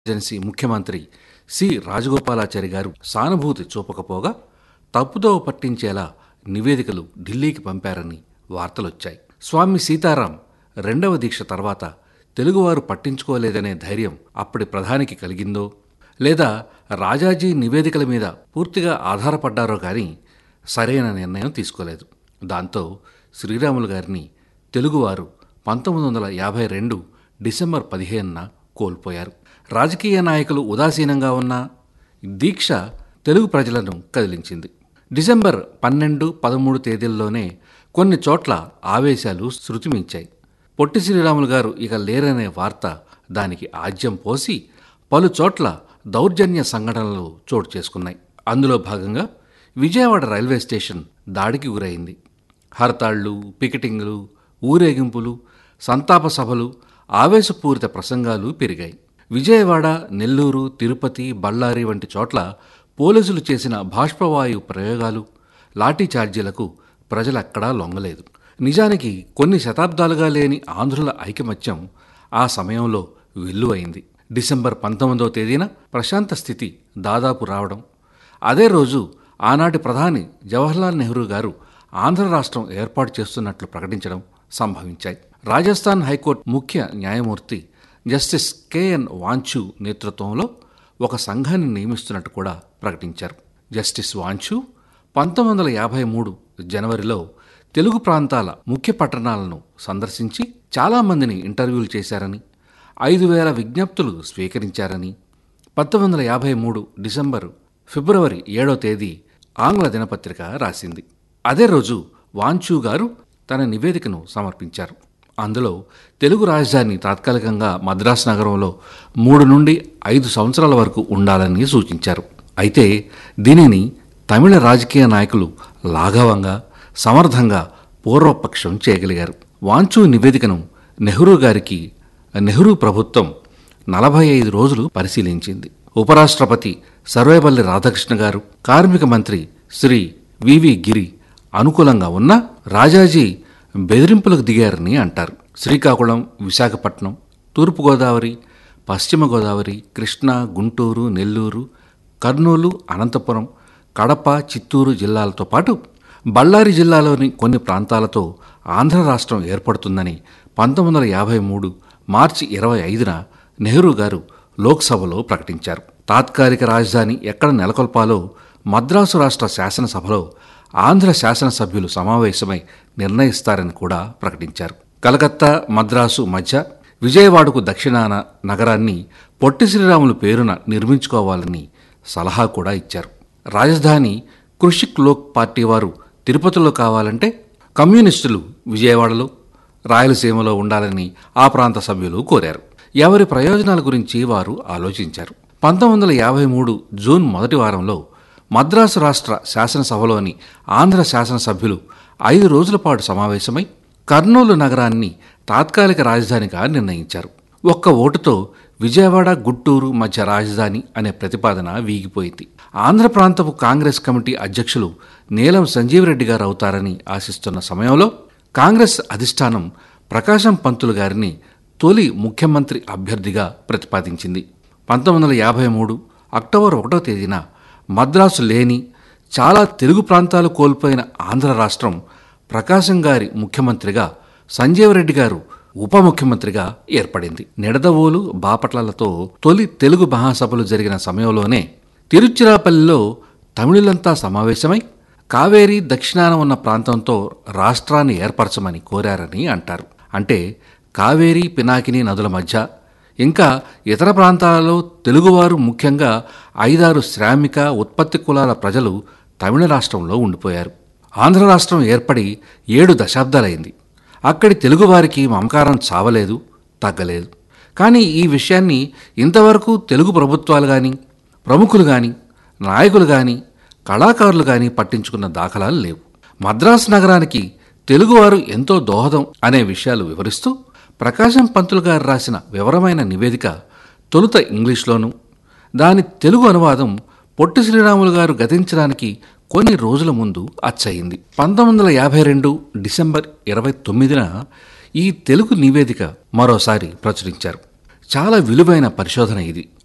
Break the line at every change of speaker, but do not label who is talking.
agency ముఖ్యమంత్రి C Rajagopalachari గారు సానుభూతి చూపకపోగా తప్పుదోవ పట్టించేలా నివేదికలు ఢిల్లీకి పంపారని వార్తలొచ్చాయి స్వామి సీతారాం రెండవ దీక్ష తర్వాత తెలుగువారు పట్టించుకోలేదనే ధైర్యం అప్పటి ప్రధానికి కలిగిందో లేదా రాజాజీ నివేదికల మీద పూర్తిగా ఆధారపడ్డారో కానీ సరైన నిర్ణయం తీసుకోలేదు దాంతో శ్రీరాములు గారిని తెలుగువారు పంతొమ్మిది వందల యాభై రెండు డిసెంబర్ పదిహేనున కోల్పోయారు రాజకీయ నాయకులు ఉదాసీనంగా ఉన్న దీక్ష తెలుగు ప్రజలను కదిలించింది డిసెంబర్ పన్నెండు పదమూడు తేదీల్లోనే కొన్ని చోట్ల ఆవేశాలు శృతిమించాయి పొట్టి శ్రీరాములు గారు ఇక లేరనే వార్త దానికి ఆజ్యం పోసి పలు చోట్ల దౌర్జన్య సంఘటనలు చోటు చేసుకున్నాయి అందులో భాగంగా విజయవాడ రైల్వే స్టేషన్ దాడికి గురైంది హర్తాళ్లు పికెటింగ్లు ఊరేగింపులు సంతాప సభలు ఆవేశపూరిత ప్రసంగాలు పెరిగాయి విజయవాడ నెల్లూరు తిరుపతి బళ్ళారి వంటి చోట్ల పోలీసులు చేసిన బాష్పవాయు ప్రయోగాలు లాఠీ ఛార్జీలకు ప్రజలెక్కడా లొంగలేదు నిజానికి కొన్ని శతాబ్దాలుగా లేని ఆంధ్రుల ఐకమత్యం ఆ సమయంలో వెల్లువైంది డిసెంబర్ పంతొమ్మిదవ తేదీన ప్రశాంత స్థితి దాదాపు రావడం అదే రోజు ఆనాటి ప్రధాని జవహర్లాల్ నెహ్రూ గారు ఆంధ్ర రాష్ట్రం ఏర్పాటు చేస్తున్నట్లు ప్రకటించడం సంభవించాయి రాజస్థాన్ హైకోర్టు ముఖ్య న్యాయమూర్తి జస్టిస్ కెఎన్ వాంచు నేతృత్వంలో ఒక సంఘాన్ని నియమిస్తున్నట్టు కూడా ప్రకటించారు జస్టిస్ వాంచు పంతొమ్మిది వందల యాభై మూడు జనవరిలో తెలుగు ప్రాంతాల ముఖ్య పట్టణాలను సందర్శించి చాలామందిని ఇంటర్వ్యూలు చేశారని ఐదు వేల విజ్ఞప్తులు స్వీకరించారని పంతొమ్మిది వందల యాభై మూడు డిసెంబరు ఫిబ్రవరి ఏడో తేదీ ఆంగ్ల దినపత్రిక రాసింది అదే రోజు వాంచూ గారు తన నివేదికను సమర్పించారు అందులో తెలుగు రాజధాని తాత్కాలికంగా మద్రాసు నగరంలో మూడు నుండి ఐదు సంవత్సరాల వరకు ఉండాలని సూచించారు అయితే దీనిని తమిళ రాజకీయ నాయకులు లాఘవంగా సమర్థంగా పూర్వపక్షం చేయగలిగారు వాంచూ నివేదికను నెహ్రూ గారికి నెహ్రూ ప్రభుత్వం నలభై ఐదు రోజులు పరిశీలించింది ఉపరాష్ట్రపతి సర్వేపల్లి రాధాకృష్ణ గారు కార్మిక మంత్రి శ్రీ వివి గిరి అనుకూలంగా ఉన్న రాజాజీ బెదిరింపులకు దిగారని అంటారు శ్రీకాకుళం విశాఖపట్నం తూర్పుగోదావరి పశ్చిమ గోదావరి కృష్ణా గుంటూరు నెల్లూరు కర్నూలు అనంతపురం కడప చిత్తూరు జిల్లాలతో పాటు బళ్ళారి జిల్లాలోని కొన్ని ప్రాంతాలతో ఆంధ్ర రాష్ట్రం ఏర్పడుతుందని పంతొమ్మిది వందల యాభై మూడు మార్చి ఇరవై ఐదున నెహ్రూ గారు లోక్సభలో ప్రకటించారు తాత్కాలిక రాజధాని ఎక్కడ నెలకొల్పాలో మద్రాసు రాష్ట్ర శాసనసభలో ఆంధ్ర శాసనసభ్యులు సమావేశమై నిర్ణయిస్తారని కూడా ప్రకటించారు కలకత్తా మద్రాసు మధ్య విజయవాడకు దక్షిణాన నగరాన్ని పొట్టి శ్రీరాములు పేరున నిర్మించుకోవాలని సలహా కూడా ఇచ్చారు రాజధాని కృషిక్ లోక్ పార్టీ వారు తిరుపతిలో కావాలంటే కమ్యూనిస్టులు విజయవాడలో రాయలసీమలో ఉండాలని ఆ ప్రాంత సభ్యులు కోరారు ఎవరి ప్రయోజనాల గురించి వారు ఆలోచించారు పంతొమ్మిది వందల యాభై మూడు జూన్ మొదటి వారంలో మద్రాసు రాష్ట్ర శాసనసభలోని ఆంధ్ర శాసనసభ్యులు ఐదు రోజుల పాటు సమావేశమై కర్నూలు నగరాన్ని తాత్కాలిక రాజధానిగా నిర్ణయించారు ఒక్క ఓటుతో విజయవాడ గుంటూరు మధ్య రాజధాని అనే ప్రతిపాదన వీగిపోయింది ఆంధ్ర ప్రాంతపు కాంగ్రెస్ కమిటీ అధ్యక్షులు నీలం సంజీవరెడ్డి గారు అవుతారని ఆశిస్తున్న సమయంలో కాంగ్రెస్ అధిష్టానం ప్రకాశం పంతులు గారిని తొలి ముఖ్యమంత్రి అభ్యర్థిగా ప్రతిపాదించింది పంతొమ్మిది వందల యాభై మూడు అక్టోబర్ ఒకటో తేదీన మద్రాసు లేని చాలా తెలుగు ప్రాంతాలు కోల్పోయిన ఆంధ్ర రాష్ట్రం ప్రకాశం గారి ముఖ్యమంత్రిగా సంజీవరెడ్డి గారు ఉప ముఖ్యమంత్రిగా ఏర్పడింది నిడదవోలు బాపట్లలతో తొలి తెలుగు మహాసభలు జరిగిన సమయంలోనే తిరుచిరాపల్లిలో తమిళులంతా సమావేశమై కావేరీ దక్షిణాన ఉన్న ప్రాంతంతో రాష్ట్రాన్ని ఏర్పరచమని కోరారని అంటారు అంటే కావేరీ పినాకిని నదుల మధ్య ఇంకా ఇతర ప్రాంతాలలో తెలుగువారు ముఖ్యంగా ఐదారు శ్రామిక ఉత్పత్తి కులాల ప్రజలు తమిళ రాష్ట్రంలో ఉండిపోయారు ఆంధ్ర రాష్ట్రం ఏర్పడి ఏడు దశాబ్దాలైంది అక్కడి తెలుగువారికి మమకారం చావలేదు తగ్గలేదు కానీ ఈ విషయాన్ని ఇంతవరకు తెలుగు ప్రభుత్వాలు కానీ ప్రముఖులు కానీ నాయకులు కానీ కళాకారులు కానీ పట్టించుకున్న దాఖలాలు లేవు మద్రాసు నగరానికి తెలుగువారు ఎంతో దోహదం అనే విషయాలు వివరిస్తూ ప్రకాశం పంతులు గారు రాసిన వివరమైన నివేదిక తొలుత ఇంగ్లీష్లోనూ దాని తెలుగు అనువాదం పొట్టి శ్రీరాములు గారు గతించడానికి కొన్ని రోజుల ముందు అచ్చయింది పంతొమ్మిది వందల యాభై రెండు డిసెంబర్ ఇరవై తొమ్మిదిన ఈ తెలుగు నివేదిక మరోసారి ప్రచురించారు చాలా విలువైన పరిశోధన ఇది